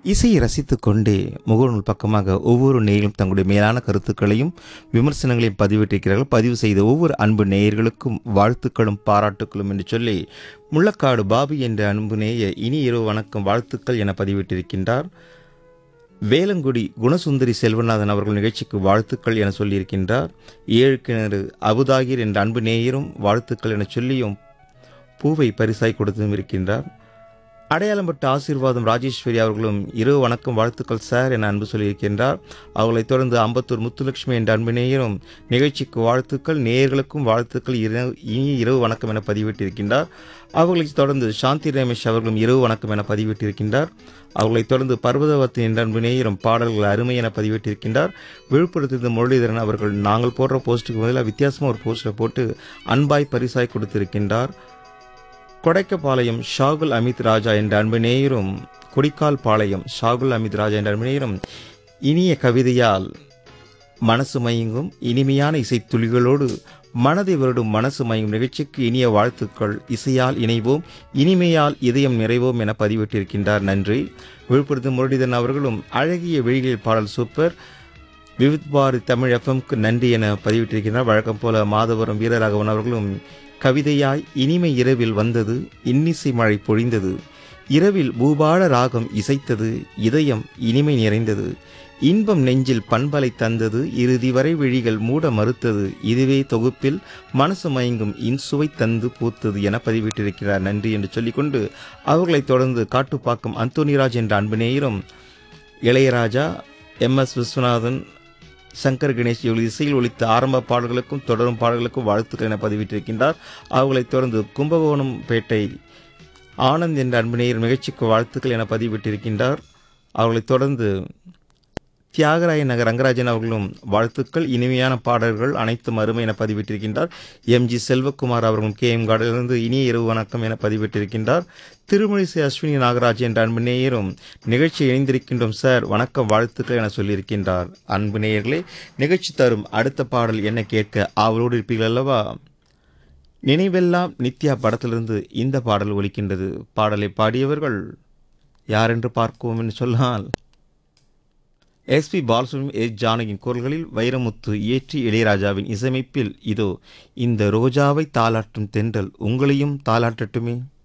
இசையை ரசித்துக் கொண்டே முகநூல் பக்கமாக ஒவ்வொரு நேயர்களும் தங்களுடைய மேலான கருத்துக்களையும் விமர்சனங்களையும் பதிவிட்டிருக்கிறார்கள் பதிவு செய்த ஒவ்வொரு அன்பு நேயர்களுக்கும் வாழ்த்துக்களும் பாராட்டுக்களும் என்று சொல்லி முள்ளக்காடு பாபு என்ற அன்பு நேய இனி இரவு வணக்கம் வாழ்த்துக்கள் என பதிவிட்டிருக்கின்றார் வேலங்குடி குணசுந்தரி செல்வநாதன் அவர்கள் நிகழ்ச்சிக்கு வாழ்த்துக்கள் என சொல்லியிருக்கின்றார் ஏழு கிணறு அபுதாகிர் என்ற அன்பு நேயரும் வாழ்த்துக்கள் என சொல்லியும் பூவை பரிசாய் கொடுத்தும் இருக்கின்றார் அடையாளம்பட்ட ஆசீர்வாதம் ராஜேஸ்வரி அவர்களும் இரவு வணக்கம் வாழ்த்துக்கள் சார் என அன்பு சொல்லியிருக்கின்றார் அவர்களைத் தொடர்ந்து அம்பத்தூர் முத்துலட்சுமி என்ற அன்பு நேயரும் நிகழ்ச்சிக்கு வாழ்த்துக்கள் நேயர்களுக்கும் வாழ்த்துக்கள் இரவு இனி இரவு வணக்கம் என பதிவிட்டிருக்கின்றார் அவர்களைத் தொடர்ந்து சாந்தி ரமேஷ் அவர்களும் இரவு வணக்கம் என பதிவிட்டிருக்கின்றார் அவர்களைத் தொடர்ந்து பர்வதவத்தி என்ற அன்பு நேயரும் பாடல்கள் அருமை என பதிவிட்டிருக்கின்றார் விழுப்புரத்திலிருந்து முரளிதரன் அவர்கள் நாங்கள் போடுற போஸ்ட்டுக்கு பதிலாக வித்தியாசமாக ஒரு போஸ்டரை போட்டு அன்பாய் பரிசாய் கொடுத்திருக்கின்றார் கொடைக்கப்பாளையம் ஷாகுல் அமித் ராஜா என்ற அன்பு நேயரும் குடிக்கால் பாளையம் ஷாகுல் அமித் ராஜா என்ற அன்பு நேயரும் இனிய கவிதையால் மனசு மயங்கும் இனிமையான இசைத்துளிகளோடு மனதை வருடும் மனசு மயங்கும் நிகழ்ச்சிக்கு இனிய வாழ்த்துக்கள் இசையால் இணைவோம் இனிமையால் இதயம் நிறைவோம் என பதிவிட்டிருக்கின்றார் நன்றி விழுப்புரத்து முரளிதரன் அவர்களும் அழகிய வெளியில் பாடல் சூப்பர் விவித் பாரதி தமிழ் எஃப்எம்க்கு நன்றி என பதிவிட்டிருக்கிறார் வழக்கம் போல மாதவரம் வீரராகவன் அவர்களும் கவிதையாய் இனிமை இரவில் வந்தது இன்னிசை மழை பொழிந்தது இரவில் பூபால ராகம் இசைத்தது இதயம் இனிமை நிறைந்தது இன்பம் நெஞ்சில் பண்பலை தந்தது இறுதி வரை விழிகள் மூட மறுத்தது இதுவே தொகுப்பில் மனசு மயங்கும் இன்சுவை தந்து பூத்தது என பதிவிட்டிருக்கிறார் நன்றி என்று சொல்லிக்கொண்டு அவர்களைத் தொடர்ந்து காட்டுப்பாக்கம் அந்தோனிராஜ் என்ற அன்பு நேயரும் இளையராஜா எம் எஸ் விஸ்வநாதன் சங்கர் கணேஷ் இவர்கள் இசையில் ஒலித்த ஆரம்ப பாடல்களுக்கும் தொடரும் பாடல்களுக்கும் வாழ்த்துக்கள் என பதிவிட்டிருக்கின்றார் அவர்களைத் தொடர்ந்து கும்பகோணம் பேட்டை ஆனந்த் என்ற அன்பு நேயர் நிகழ்ச்சிக்கு வாழ்த்துக்கள் என பதிவிட்டிருக்கின்றார் அவர்களைத் தொடர்ந்து தியாகராய நகர் ரங்கராஜன் அவர்களும் வாழ்த்துக்கள் இனிமையான பாடல்கள் அனைத்தும் அருமை என பதிவிட்டிருக்கின்றார் எம் ஜி செல்வகுமார் அவர்களும் கே எம் கார்டிலிருந்து இனிய இரவு வணக்கம் என பதிவிட்டிருக்கின்றார் திருமணிசை அஸ்வினி நாகராஜ் என்ற அன்பு நேயரும் நிகழ்ச்சி இணைந்திருக்கின்றோம் சார் வணக்கம் வாழ்த்துக்கள் என சொல்லியிருக்கின்றார் அன்பு நேயர்களே நிகழ்ச்சி தரும் அடுத்த பாடல் என்ன கேட்க ஆவலோடு இருப்பீர்கள் அல்லவா நினைவெல்லாம் நித்யா படத்திலிருந்து இந்த பாடல் ஒலிக்கின்றது பாடலை பாடியவர்கள் யாரென்று பார்ப்போம் என்று சொன்னால் எஸ்பி பாலசுப்ரமணியம் எஸ் ஜானகியின் குரல்களில் வைரமுத்து இயற்றி இளையராஜாவின் இசையமைப்பில் இதோ இந்த ரோஜாவை தாளாட்டும் தென்றல் உங்களையும் தாளாட்டட்டுமே